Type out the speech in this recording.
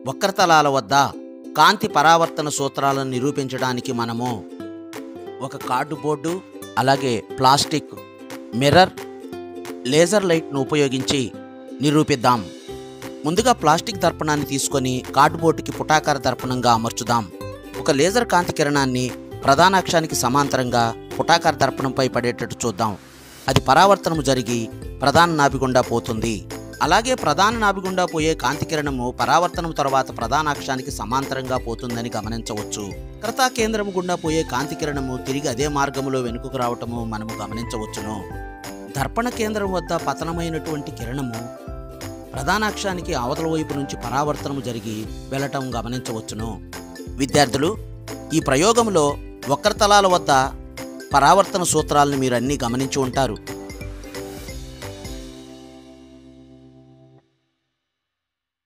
వక్రతలాల వద్ద కాంతి పరావర్తన సూత్రాలను నిరూపించడానికి మనము ఒక కార్డు బోర్డు అలాగే ప్లాస్టిక్ మిర్రర్ లేజర్ లైట్ను ఉపయోగించి నిరూపిద్దాం ముందుగా ప్లాస్టిక్ దర్పణాన్ని తీసుకొని కార్డుబోర్డుకి పుటాకార దర్పణంగా అమర్చుదాం ఒక లేజర్ కాంతి కిరణాన్ని ప్రధాన అక్షానికి సమాంతరంగా పుటాకార దర్పణంపై పడేటట్టు చూద్దాం అది పరావర్తనము జరిగి ప్రధాన నాభి గుండా పోతుంది అలాగే ప్రధాన నాభి గుండా పోయే కాంతి కిరణము పరావర్తనం తర్వాత ప్రధాన అక్షానికి సమాంతరంగా పోతుందని గమనించవచ్చు క్రతా కేంద్రము గుండా పోయే కాంతి కిరణము తిరిగి అదే మార్గములో వెనుకకు రావటము మనము గమనించవచ్చును దర్పణ కేంద్రం వద్ద పతనమైనటువంటి కిరణము ప్రధాన అక్షానికి అవతల వైపు నుంచి పరావర్తనము జరిగి వెళ్ళటం గమనించవచ్చును విద్యార్థులు ఈ ప్రయోగంలో వక్రతలాల వద్ద పరావర్తన సూత్రాలను మీరు అన్నీ గమనించి ఉంటారు